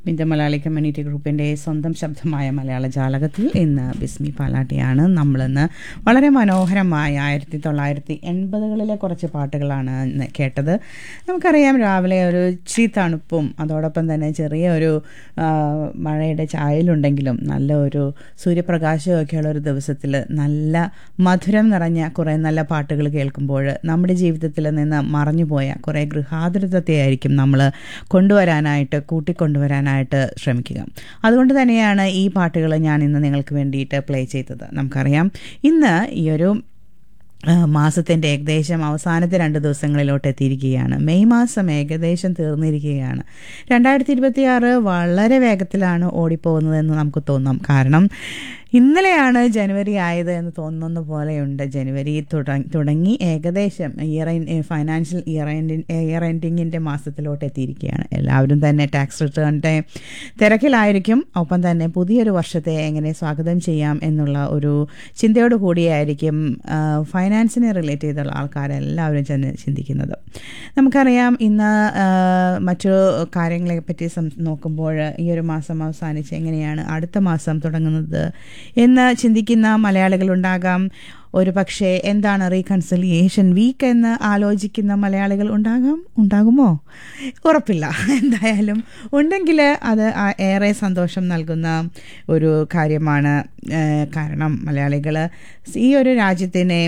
Vindhya Malayali community ഗ്രൂപ്പിൻ്റെ സ്വന്തം ശബ്ദമായ മലയാള ജാലകത്തിൽ ഇന്ന് ബിസ്മി പാലാട്ടിയാണ് നമ്മളിന്ന് വളരെ മനോഹരമായ ആയിരത്തി തൊള്ളായിരത്തി എൺപതുകളിലെ കുറച്ച് പാട്ടുകളാണ് ഇന്ന് കേട്ടത് നമുക്കറിയാം രാവിലെ ഒരു ഇച്ചിരി തണുപ്പും അതോടൊപ്പം തന്നെ ചെറിയ ഒരു ആ, മഴയുടെ ചായലുണ്ടെങ്കിലും നല്ല ഒരു സൂര്യപ്രകാശമൊക്കെയുള്ള ഒരു ദിവസത്തിൽ നല്ല മധുരം നിറഞ്ഞ കുറേ നല്ല പാട്ടുകൾ കേൾക്കുമ്പോൾ നമ്മുടെ ജീവിതത്തിൽ നിന്ന് മറഞ്ഞുപോയ കുറേ ഗൃഹാതുരത്വത്തെയായിരിക്കും നമ്മൾ കൊണ്ടുവരാനായിട്ട് കൂട്ടിക്കൊണ്ടുവരാനായിട്ട് ശ്രമിക്കുക അതുകൊണ്ട് തന്നെയാണ് ഈ പാട്ടുകൾ ഞാൻ ഇന്ന് നിങ്ങൾക്ക് വേണ്ടിയിട്ട് പ്ലേ ചെയ്തത് നമുക്കറിയാം ഇന്ന് ഈ ഒരു ആ, മാസത്തിൻ്റെ ഏകദേശം അവസാനത്തെ രണ്ട് ദിവസങ്ങളിലോട്ട് എത്തിയിരിക്കുകയാണ് മെയ് മാസം ഏകദേശം തീർന്നിരിക്കുകയാണ് രണ്ടായിരത്തി ഇരുപത്തിയാറ് വളരെ വേഗത്തിലാണ് ഓടിപ്പോകുന്നതെന്ന് നമുക്ക് തോന്നാം കാരണം ഇന്നലെയാണ് ജനുവരി ആയത് എന്ന് തോന്നുന്ന പോലെയുണ്ട് ജനുവരി തുടങ്ങി തുടങ്ങി ഏകദേശം ഇയർ ഫൈനാൻഷ്യൽ ഇയർ എൻഡിൻ ഇയർ എൻഡിങ്ങിൻ്റെ മാസത്തിലോട്ട് എത്തിയിരിക്കുകയാണ് എല്ലാവരും തന്നെ ടാക്സ് റിട്ടേണിൻ്റെ തിരക്കിലായിരിക്കും ഒപ്പം തന്നെ പുതിയൊരു വർഷത്തെ എങ്ങനെ സ്വാഗതം ചെയ്യാം എന്നുള്ള ഒരു ചിന്തയോട് കൂടിയായിരിക്കും ആ, ഫൈനാൻസിനെ റിലേറ്റ് ചെയ്തുള്ള ആൾക്കാരെല്ലാവരും ചെന്ന് ചിന്തിക്കുന്നത് നമുക്കറിയാം ഇന്ന് ആ, മറ്റു കാര്യങ്ങളെ പറ്റി സം- നോക്കുമ്പോൾ ഈ ഒരു മാസം അവസാനിച്ച് എങ്ങനെയാണ് അടുത്ത മാസം തുടങ്ങുന്നത് എന്ന് ചിന്തിക്കുന്ന മലയാളികളുണ്ടാകാം ഒരു പക്ഷേ എന്താണ് റീകൺസിലിയേഷൻ വീക്ക് എന്ന് ആലോചിക്കുന്ന മലയാളികൾ ഉണ്ടാകാം ഉണ്ടാകുമോ ഉറപ്പില്ല എന്തായാലും ഉണ്ടെങ്കിൽ അത് ആ- ഏറെ സന്തോഷം നൽകുന്ന ഒരു കാര്യമാണ് ഏഹ് കാരണം മലയാളികൾ ഈ ഒരു രാജ്യത്തിനെ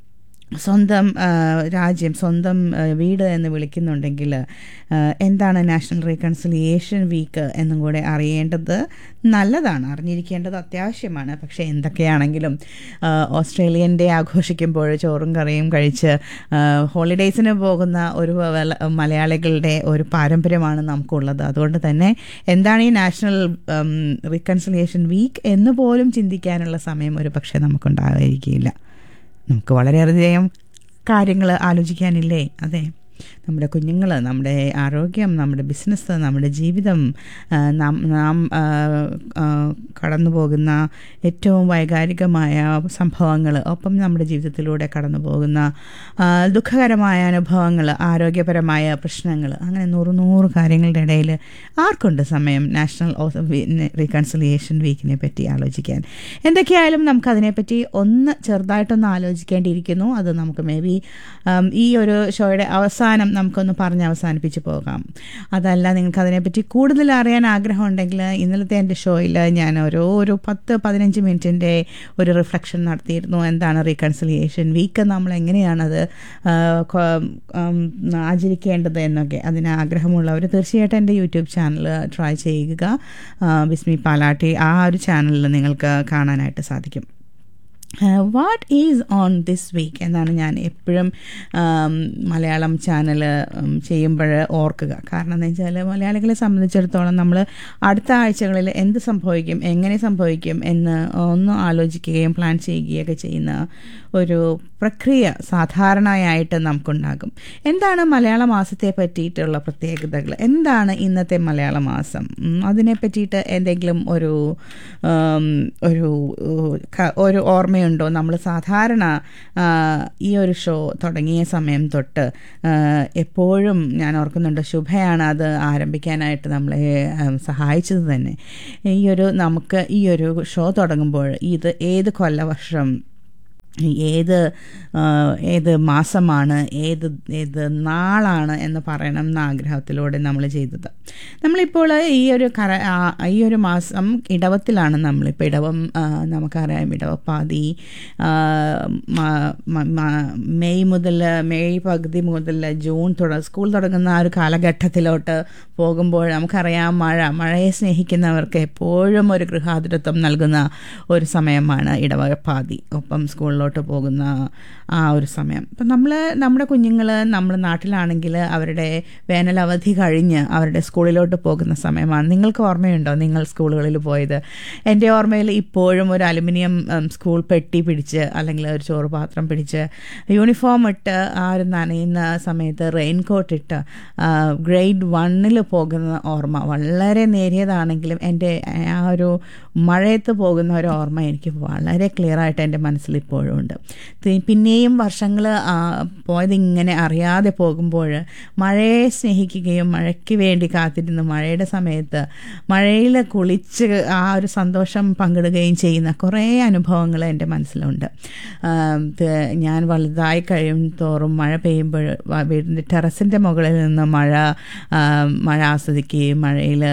സ്വന്തം ആ, രാജ്യം സ്വന്തം ആ, വീട് എന്ന് വിളിക്കുന്നുണ്ടെങ്കിൽ ആ, എന്താണ് നാഷണൽ റീകൺസിലിയേഷൻ വീക്ക് എന്നും കൂടെ അറിയേണ്ടത് നല്ലതാണ് അറിഞ്ഞിരിക്കേണ്ടത് അത്യാവശ്യമാണ് പക്ഷേ എന്തൊക്കെയാണെങ്കിലും ആ, ഓസ്ട്രേലിയൻ ഡേ ആഘോഷിക്കുമ്പോൾ ചോറും കറിയും കഴിച്ച് ആ, ഹോളിഡേയ്സിന് പോകുന്ന ഒരു വല- മലയാളികളുടെ ഒരു പാരമ്പര്യമാണ് നമുക്കുള്ളത് അതുകൊണ്ട് തന്നെ എന്താണ് ഈ നാഷണൽ റീകൺസിലിയേഷൻ വീക്ക് എന്ന് പോലും ചിന്തിക്കാനുള്ള സമയം ഒരു പക്ഷേ നമുക്കുണ്ടായിരിക്കില്ല നമുക്ക് വളരെയധികം കാര്യങ്ങൾ ആലോചിക്കാനില്ലേ അതെ നമ്മുടെ കുഞ്ഞുങ്ങൾ നമ്മുടെ ആരോഗ്യം നമ്മുടെ ബിസിനസ് നമ്മുടെ ജീവിതം ആ, നാം നാം ആ, ആ, കടന്നു പോകുന്ന ഏറ്റവും വൈകാരികമായ സംഭവങ്ങൾ ഒപ്പം നമ്മുടെ ജീവിതത്തിലൂടെ കടന്നു പോകുന്ന ആ, ദുഃഖകരമായ അനുഭവങ്ങൾ ആരോഗ്യപരമായ പ്രശ്നങ്ങൾ അങ്ങനെ നൂറ് നൂറ് കാര്യങ്ങളുടെ ഇടയിൽ ആർക്കുണ്ട് സമയം നാഷണൽ റീകൺസിലിയേഷൻ വീക്കിനെ പറ്റി ആലോചിക്കാൻ എന്തൊക്കെയായാലും നമുക്ക് അതിനെപ്പറ്റി ഒന്ന് ചെറുതായിട്ടൊന്ന് ആലോചിക്കേണ്ടിയിരിക്കുന്നു അത് നമുക്ക് മേ ബി ഈ ഒരു ഷോയുടെ അവസാനം നമുക്കൊന്ന് പറഞ്ഞ് അവസാനിപ്പിച്ച് പോകാം അതല്ല നിങ്ങൾക്ക് അതിനെപ്പറ്റി കൂടുതൽ അറിയാൻ ആഗ്രഹമുണ്ടെങ്കിൽ ഇന്നലത്തെ എൻ്റെ ഷോയിൽ ഞാൻ ഓരോ ഒരു പത്ത് പതിനഞ്ച് മിനിറ്റിൻ്റെ ഒരു റിഫ്ലക്ഷൻ നടത്തിയിരുന്നു എന്താണ് റീകൺസിലിയേഷൻ വീക്ക് നമ്മൾ എങ്ങനെയാണത് ആ, കൊ- ഉം, ആചരിക്കേണ്ടത് എന്നൊക്കെ അതിന് ആഗ്രഹമുള്ളവർ തീർച്ചയായിട്ടും എൻ്റെ യൂട്യൂബ് ചാനൽ ട്രൈ ചെയ്യുക ആ, ബിസ്മി പാലാട്ടി ആ ഒരു ചാനലിൽ നിങ്ങൾക്ക് കാണാനായിട്ട് സാധിക്കും what is on this week എന്നാണ് ഞാൻ എപ്പോഴും ആം, മലയാളം ചാനൽ ചെയ്യുമ്പോൾ ഓർക്കുക കാരണം എന്ന് വെച്ചാൽ മലയാളികളെ സംബന്ധിച്ചിടത്തോളം നമ്മൾ അടുത്ത ആഴ്ചകളിൽ എന്ത് സംഭവിക്കും എങ്ങനെ സംഭവിക്കും എന്ന് ഒന്ന് ആലോചിക്കുകയും പ്ലാൻ ചെയ്യുകയൊക്കെ ചെയ്യുന്ന ഒരു പ്രക്രിയ സാധാരണയായിട്ട് നമുക്കുണ്ടാകും എന്താണ് മലയാള മാസത്തെ പറ്റിയിട്ടുള്ള പ്രത്യേകതകൾ എന്താണ് ഇന്നത്തെ മലയാള മാസം ഉം, അതിനെ പറ്റിയിട്ട് എന്തെങ്കിലും ഒരു ആം, ഒരു ഉ, ക- ഒരു ഓർമ്മയുണ്ടോ നമ്മൾ സാധാരണ ആ, ഈ ഒരു ഷോ തുടങ്ങിയ സമയം തൊട്ട് ആ, എപ്പോഴും ഞാൻ ഓർക്കുന്നുണ്ട് ശുഭയാണ് അത് ആരംഭിക്കാനായിട്ട് നമ്മളെ ആ, സഹായിച്ചത് തന്നെ ഈ ഒരു നമുക്ക് ഈ ഒരു ഷോ തുടങ്ങുമ്പോൾ ഇത് ഏത് കൊല്ലവർഷം ഏത് ആ, ഏത് മാസമാണ് ഏത് ഏത് നാളാണ് എന്ന് പറയണം എന്ന ആഗ്രഹത്തിലൂടെ നമ്മൾ ചെയ്തത് നമ്മളിപ്പോൾ ഈ ഒരു കര ആ, ഈ ഒരു മാസം ഇടവത്തിലാണ് നമ്മളിപ്പോൾ ഇടവം ആ, നമുക്കറിയാം ഇടവപ്പാതി ആ, മ- മ- മ- മെയ് മുതൽ മെയ് പകുതി മുതൽ ജൂൺ തുട സ്കൂൾ തുടങ്ങുന്ന ആ ഒരു കാലഘട്ടത്തിലോട്ട് പോകുമ്പോൾ നമുക്കറിയാം മഴ മഴയെ സ്നേഹിക്കുന്നവർക്ക് എപ്പോഴും ഒരു ഗൃഹാതുരത്വം നൽകുന്ന ഒരു സമയമാണ് ഇടവപ്പാതി ഒപ്പം സ്കൂളിലോട്ട് പോകുന്ന ആ ഒരു സമയം അപ്പം നമ്മൾ നമ്മുടെ കുഞ്ഞുങ്ങൾ നമ്മുടെ നാട്ടിലാണെങ്കിൽ അവരുടെ വേനലവധി കഴിഞ്ഞ് അവരുടെ സ്കൂളിലോട്ട് പോകുന്ന സമയമാണ് നിങ്ങൾക്ക് ഓർമ്മയുണ്ടോ നിങ്ങൾ സ്കൂളുകളിൽ പോയത് എൻ്റെ ഓർമ്മയിൽ ഇപ്പോഴും ഒരു അലുമിനിയം ഉം, സ്കൂൾ പെട്ടി പിടിച്ച് അല്ലെങ്കിൽ ഒരു ചോറ് പാത്രം പിടിച്ച് യൂണിഫോം ഇട്ട് ആ ഒരു നനയുന്ന സമയത്ത് റെയിൻ കോട്ട് ഇട്ട് ഗ്രേഡ് വണ്ണിൽ പോകുന്ന ഓർമ്മ വളരെ നേരിയതാണെങ്കിലും എൻ്റെ ആ ഒരു മഴയത്ത് പോകുന്ന ഒരു ഓർമ്മ എനിക്ക് വളരെ ക്ലിയർ ആയിട്ട് എൻ്റെ മനസ്സിൽ ഇപ്പോഴും ഉണ്ട് തി- പിന്നെയും വർഷങ്ങൾ പോയതിങ്ങനെ അറിയാതെ പോകുമ്പോൾ മഴയെ സ്നേഹിക്കുകയും മഴയ്ക്ക് വേണ്ടി കാത്തിരുന്ന് മഴയുടെ സമയത്ത് മഴയിൽ കുളിച്ച് ആ ഒരു സന്തോഷം പങ്കിടുകയും ചെയ്യുന്ന കുറേ അനുഭവങ്ങൾ എൻ്റെ മനസ്സിലുണ്ട് ആം, ത്- ഞാൻ വലുതായി കഴിയും തോറും മഴ പെയ്യുമ്പോൾ വ- വീടിൻ്റെ ടെറസിൻ്റെ മുകളിൽ നിന്ന് മഴ ആം, മഴ ആസ്വദിക്കുകയും മഴയിൽ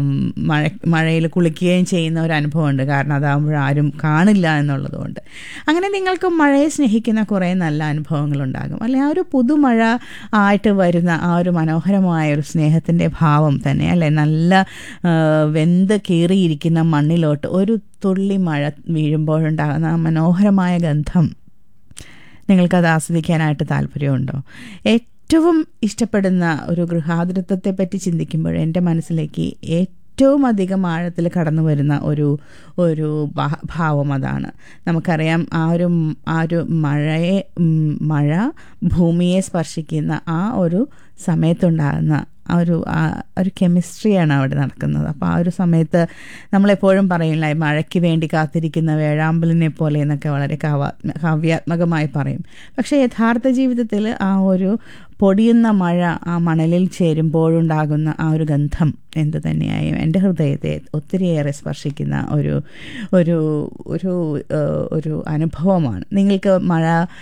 മഴ മഴയിൽ കുളിക്കുകയും ചെയ്യുന്ന ഒരു അനുഭവമുണ്ട് കാരണം അതാകുമ്പോൾ ആരും കാണില്ല എന്നുള്ളതുകൊണ്ട് അങ്ങനെ നിങ്ങൾക്ക് മഴയെ സ്നേഹിക്കുന്ന കുറേ നല്ല അനുഭവങ്ങളുണ്ടാകും അല്ലെ ആ ഒരു പുതുമഴ ആയിട്ട് വരുന്ന ആ ഒരു മനോഹരമായ ഒരു സ്നേഹത്തിൻ്റെ ഭാവം തന്നെ അല്ലെ നല്ല ആ, വെന്ത് കീറിയിരിക്കുന്ന മണ്ണിലോട്ട് ഒരു തുള്ളി മഴ വീഴുമ്പോഴുണ്ടാകുന്ന ആ മനോഹരമായ ഗന്ധം നിങ്ങൾക്കത് ആസ്വദിക്കാനായിട്ട് താല്പര്യമുണ്ടോ ഏറ്റവും ഇഷ്ടപ്പെടുന്ന ഒരു ഗൃഹാതുരത്വത്തെ പറ്റി ചിന്തിക്കുമ്പോൾ എൻ്റെ മനസ്സിലേക്ക് ഏറ്റവും അധികം ആഴത്തിൽ കടന്നു വരുന്ന ഒരു ഒരു ഭാ- ഭാവം അതാണ് നമുക്കറിയാം ആ ഒരു ആ ഒരു മഴയെ ഉം, മഴ ഭൂമിയെ സ്പർശിക്കുന്ന ആ ഒരു സമയത്തുണ്ടാകുന്ന ആ ഒരു ആ ഒരു കെമിസ്ട്രിയാണ് അവിടെ നടക്കുന്നത് അപ്പോൾ ആ ഒരു സമയത്ത് നമ്മളെപ്പോഴും പറയില്ല മഴയ്ക്ക് വേണ്ടി കാത്തിരിക്കുന്ന വേഴാമ്പലിനെ പോലെ എന്നൊക്കെ വളരെ കാവാത്മ കാവ്യാത്മകമായി പറയും പക്ഷേ യഥാർത്ഥ ജീവിതത്തിൽ ആ ഒരു പൊടിയുന്ന മഴ ആ മണലിൽ ചേരുമ്പോഴുണ്ടാകുന്ന ആ ഒരു ഗന്ധം എന്തു തന്നെയായും എൻ്റെ ഹൃദയത്തെ ഒത്തിരിയേറെ സ്പർശിക്കുന്ന ഒരു ഒരു ഒരു ഏഹ്, ഒരു അനുഭവമാണ് നിങ്ങൾക്ക് മഴ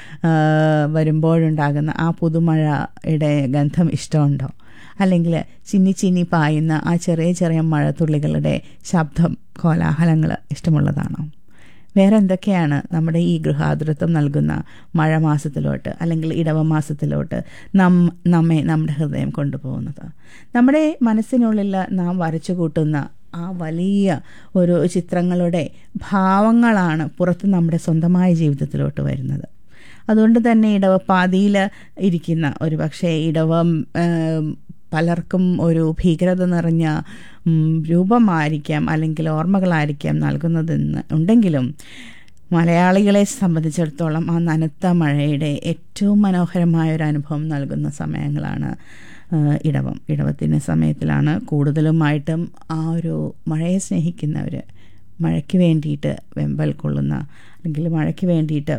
ഏഹ്, വരുമ്പോഴുണ്ടാകുന്ന ആ പുതുമഴയുടെ ഗന്ധം ഇഷ്ടമുണ്ടോ അല്ലെങ്കിൽ ചിന്നി ചിന്നി പായുന്ന ആ ചെറിയ ചെറിയ മഴത്തുള്ളികളുടെ ശബ്ദം കോലാഹലങ്ങൾ ഇഷ്ടമുള്ളതാണോ വേറെ എന്തൊക്കെയാണ് നമ്മുടെ ഈ ഗൃഹാതുരത്വം നൽകുന്ന മഴ മാസത്തിലോട്ട് അല്ലെങ്കിൽ ഇടവ മാസത്തിലോട്ട് നം നമ്മെ നമ്മുടെ ഹൃദയം കൊണ്ടുപോകുന്നത് നമ്മുടെ മനസ്സിനുള്ളിൽ നാം വരച്ചു കൂട്ടുന്ന ആ വലിയ ഒരു ചിത്രങ്ങളുടെ ഭാവങ്ങളാണ് പുറത്ത് നമ്മുടെ സ്വന്തമായ ജീവിതത്തിലോട്ട് വരുന്നത് അതുകൊണ്ട് തന്നെ ഇടവപ്പാതിയിൽ ഇരിക്കുന്ന ഒരു പക്ഷേ ഇടവം ഏം, പലർക്കും ഒരു ഭീകരത നിറഞ്ഞ ഉം, രൂപമായിരിക്കാം അല്ലെങ്കിൽ ഓർമ്മകളായിരിക്കാം നൽകുന്നതെന്ന് ഉണ്ടെങ്കിലും മലയാളികളെ സംബന്ധിച്ചിടത്തോളം ആ നനുത്ത മഴയുടെ ഏറ്റവും മനോഹരമായ ഒരു അനുഭവം നൽകുന്ന സമയങ്ങളാണ് ആ, ഇടവം ഇടവത്തിൻ്റെ സമയത്തിലാണ് കൂടുതലുമായിട്ടും ആ ഒരു മഴയെ സ്നേഹിക്കുന്നവർ മഴയ്ക്ക് വേണ്ടിയിട്ട് വെമ്പൽ കൊള്ളുന്ന അല്ലെങ്കിൽ മഴയ്ക്ക് വേണ്ടിയിട്ട്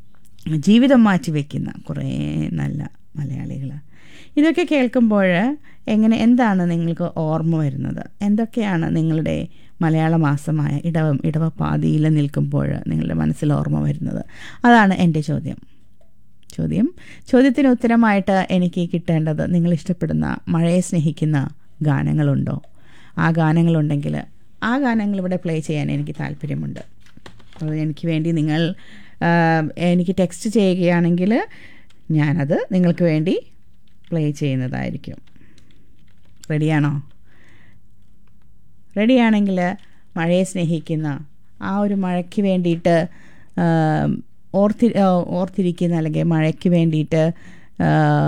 ജീവിതം മാറ്റിവെക്കുന്ന കുറേ നല്ല മലയാളികൾ ഇതൊക്കെ കേൾക്കുമ്പോൾ എങ്ങനെ എന്താണ് നിങ്ങൾക്ക് ഓർമ്മ വരുന്നത് എന്തൊക്കെയാണ് നിങ്ങളുടെ മലയാള മാസമായ ഇടവം ഇടവപ്പാതിയിൽ നിൽക്കുമ്പോൾ നിങ്ങളുടെ മനസ്സിൽ ഓർമ്മ വരുന്നത് അതാണ് എൻ്റെ ചോദ്യം ചോദ്യം ചോദ്യത്തിന് ഉത്തരമായിട്ട് എനിക്ക് കിട്ടേണ്ടത് നിങ്ങൾ ഇഷ്ടപ്പെടുന്ന മഴയെ സ്നേഹിക്കുന്ന ഗാനങ്ങളുണ്ടോ ആ ഗാനങ്ങളുണ്ടെങ്കിൽ ആ ഗാനങ്ങൾ ഇവിടെ പ്ലേ ചെയ്യാൻ എനിക്ക് താല്പര്യമുണ്ട് അത് എനിക്ക് വേണ്ടി നിങ്ങൾ ആ, എനിക്ക് ടെക്സ്റ്റ് ചെയ്യുകയാണെങ്കിൽ ഞാനത് നിങ്ങൾക്ക് വേണ്ടി പ്ലേ ചെയ്യുന്നതായിരിക്കും റെഡിയാണോ റെഡിയാണെങ്കിൽ മഴയെ സ്നേഹിക്കുന്ന ആ ഒരു മഴയ്ക്ക് വേണ്ടിയിട്ട് ആ, ഓർത്തി ആ, ഓർത്തിരിക്കുന്ന അല്ലെങ്കിൽ മഴയ്ക്ക് വേണ്ടിയിട്ട് ആ,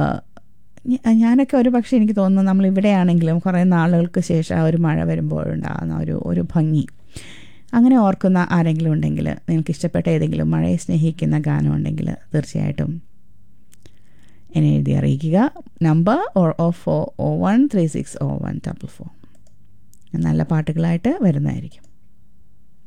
ഞ- ഞാനൊക്കെ ഒരു പക്ഷേ എനിക്ക് തോന്നുന്നു നമ്മൾ ഇവിടെയാണെങ്കിലും കുറേ നാളുകൾക്ക് ശേഷം ആ ഒരു മഴ വരുമ്പോഴുണ്ടാകുന്ന ഒരു ഒരു ഭംഗി അങ്ങനെ ഓർക്കുന്ന ആരെങ്കിലും ഉണ്ടെങ്കിൽ നിങ്ങൾക്ക് ഇഷ്ടപ്പെട്ട ഏതെങ്കിലും മഴയെ സ്നേഹിക്കുന്ന ഗാനം ഉണ്ടെങ്കിൽ തീർച്ചയായിട്ടും എന്നെ എഴുതി അറിയിക്കുക number or O four O one three six O one double four നല്ല പാട്ടുകളായിട്ട് വരുന്നതായിരിക്കും